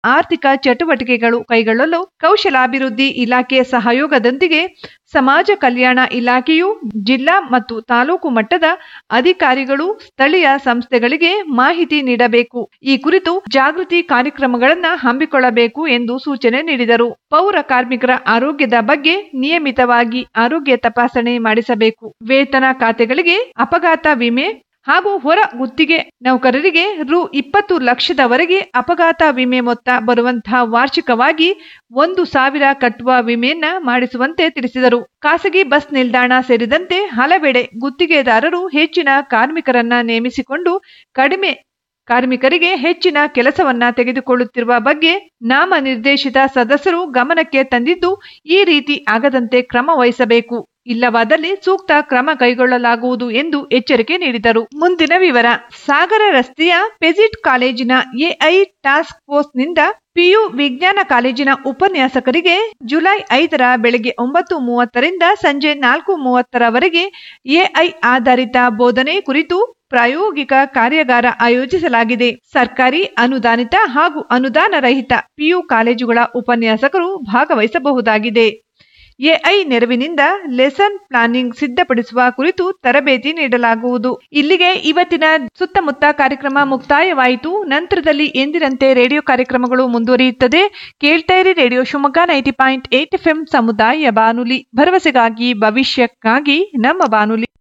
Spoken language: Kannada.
ಆರ್ಥಿಕ ಚಟುವಟಿಕೆಗಳು ಕೈಗೊಳ್ಳಲು ಕೌಶಲಾಭಿವೃದ್ಧಿ ಇಲಾಖೆ ಸಹಯೋಗದೊಂದಿಗೆ ಸಮಾಜ ಕಲ್ಯಾಣ ಇಲಾಖೆಯು ಜಿಲ್ಲಾ ಮತ್ತು ತಾಲೂಕು ಮಟ್ಟದ ಅಧಿಕಾರಿಗಳು ಸ್ಥಳೀಯ ಸಂಸ್ಥೆಗಳಿಗೆ ಮಾಹಿತಿ ನೀಡಬೇಕು ಈ ಕುರಿತು ಜಾಗೃತಿ ಕಾರ್ಯಕ್ರಮಗಳನ್ನು ಹಮ್ಮಿಕೊಳ್ಳಬೇಕು ಎಂದು ಸೂಚನೆ ನೀಡಿದರು ಪೌರ ಕಾರ್ಮಿಕರ ಆರೋಗ್ಯದ ಬಗ್ಗೆ ನಿಯಮಿತವಾಗಿ ಆರೋಗ್ಯ ತಪಾಸಣೆ ಮಾಡಿಸಬೇಕು ವೇತನ ಖಾತೆಗಳಿಗೆ ಅಪಘಾತ ವಿಮೆ ಹಾಗೂ ಹೊರ ಗುತ್ತಿಗೆ ನೌಕರರಿಗೆ ರು ಇಪ್ಪತ್ತು ಲಕ್ಷದವರೆಗೆ ಅಪಘಾತ ವಿಮೆ ಮೊತ್ತ ಬರುವಂತಹ ವಾರ್ಷಿಕವಾಗಿ ಒಂದು ಸಾವಿರ ಕಟ್ಟುವ ವಿಮೆಯನ್ನ ಮಾಡಿಸುವಂತೆ ತಿಳಿಸಿದರು ಖಾಸಗಿ ಬಸ್ ನಿಲ್ದಾಣ ಸೇರಿದಂತೆ ಹಲವೆಡೆ ಗುತ್ತಿಗೆದಾರರು ಹೆಚ್ಚಿನ ಕಾರ್ಮಿಕರನ್ನ ನೇಮಿಸಿಕೊಂಡು ಕಡಿಮೆ ಕಾರ್ಮಿಕರಿಗೆ ಹೆಚ್ಚಿನ ಕೆಲಸವನ್ನ ತೆಗೆದುಕೊಳ್ಳುತ್ತಿರುವ ಬಗ್ಗೆ ನಾಮನಿರ್ದೇಶಿತ ಸದಸ್ಯರು ಗಮನಕ್ಕೆ ತಂದಿದ್ದು ಈ ರೀತಿ ಆಗದಂತೆ ಕ್ರಮ ವಹಿಸಬೇಕು ಇಲ್ಲವಾದಲ್ಲಿ ಸೂಕ್ತ ಕ್ರಮ ಕೈಗೊಳ್ಳಲಾಗುವುದು ಎಂದು ಎಚ್ಚರಿಕೆ ನೀಡಿದರು ಮುಂದಿನ ವಿವರ ಸಾಗರ ರಸ್ತೆಯ ಪೆಸಿಟ್ ಕಾಲೇಜಿನ ಎಐ ಟಾಸ್ಕ್ ಫೋರ್ಸ್ನಿಂದ ಪಿಯು ವಿಜ್ಞಾನ ಕಾಲೇಜಿನ ಉಪನ್ಯಾಸಕರಿಗೆ ಜುಲೈ ಐದರ ಬೆಳಗ್ಗೆ ಒಂಬತ್ತು ಮೂವತ್ತರಿಂದ ಸಂಜೆ ನಾಲ್ಕು ಮೂವತ್ತರವರೆಗೆ ಎಐ ಆಧಾರಿತ ಬೋಧನೆ ಕುರಿತು ಪ್ರಾಯೋಗಿಕ ಕಾರ್ಯಾಗಾರ ಆಯೋಜಿಸಲಾಗಿದೆ ಸರ್ಕಾರಿ ಅನುದಾನಿತ ಹಾಗೂ ಅನುದಾನ ರಹಿತ ಪಿಯು ಕಾಲೇಜುಗಳ ಉಪನ್ಯಾಸಕರು ಭಾಗವಹಿಸಬಹುದಾಗಿದೆ ಎಐ ನೆರವಿನಿಂದ ಲೆಸನ್ ಪ್ಲಾನಿಂಗ್ ಸಿದ್ಧಪಡಿಸುವ ಕುರಿತು ತರಬೇತಿ ನೀಡಲಾಗುವುದು ಇಲ್ಲಿಗೆ ಇವತ್ತಿನ ಸುತ್ತಮುತ್ತ ಕಾರ್ಯಕ್ರಮ ಮುಕ್ತಾಯವಾಯಿತು ನಂತರದಲ್ಲಿ ಎಂದಿನಂತೆ ರೇಡಿಯೋ ಕಾರ್ಯಕ್ರಮಗಳು ಮುಂದುವರಿಯುತ್ತದೆ ಕೇಳ್ತಾ ಇರಿ radio Shivamogga ninety point eight F ಸಮುದಾಯ ಬಾನುಲಿ ಭರವಸೆಗಾಗಿ ಭವಿಷ್ಯಕ್ಕಾಗಿ ನಮ್ಮ ಬಾನುಲಿ